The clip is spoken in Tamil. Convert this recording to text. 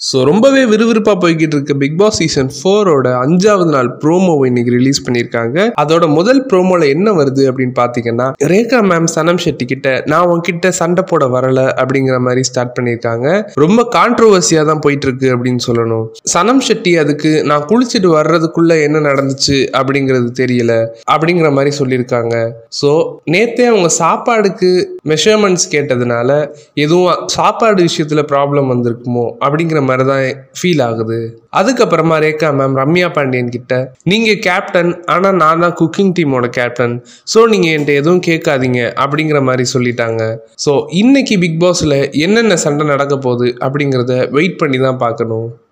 ஸோ ரொம்பவே விறுவிறுப்பாக போய்கிட்டு இருக்க பிக் பாஸ் சீசன் ஃபோரோட அஞ்சாவது நாள் ப்ரோமோவை இன்னைக்கு ரிலீஸ் பண்ணியிருக்காங்க அதோட முதல் ப்ரோமோல என்ன வருது அப்படின்னு பார்த்தீங்கன்னா ரேகா மேம் சனம் ஷெட்டி கிட்ட நான் உன்கிட்ட சண்டை போட வரல அப்படிங்கிற மாதிரி ஸ்டார்ட் பண்ணியிருக்காங்க ரொம்ப கான்ட்ரோவர்சியாக தான் போயிட்டு இருக்கு அப்படின்னு சொல்லணும் சனம் ஷெட்டி அதுக்கு நான் குளிச்சுட்டு வர்றதுக்குள்ள என்ன நடந்துச்சு அப்படிங்கிறது தெரியல அப்படிங்கிற மாதிரி சொல்லியிருக்காங்க ஸோ நேத்தே அவங்க சாப்பாடுக்கு மெஷர்மெண்ட்ஸ் கேட்டதுனால எதுவும் சாப்பாடு விஷயத்தில் ப்ராப்ளம் வந்திருக்குமோ அப்படிங்கிற மாதிரி தான் ஃபீல் ஆகுது அதுக்கப்புறமா ரேகா மேம் ரம்யா பாண்டியன் கிட்ட நீங்கள் கேப்டன் ஆனால் நான் தான் குக்கிங் டீமோட கேப்டன் ஸோ நீங்கள் என்கிட்ட எதுவும் கேட்காதீங்க அப்படிங்கிற மாதிரி சொல்லிட்டாங்க ஸோ இன்னைக்கு பிக் பாஸில் என்னென்ன சண்டை நடக்க போகுது அப்படிங்கிறத வெயிட் பண்ணி தான் பார்க்கணும்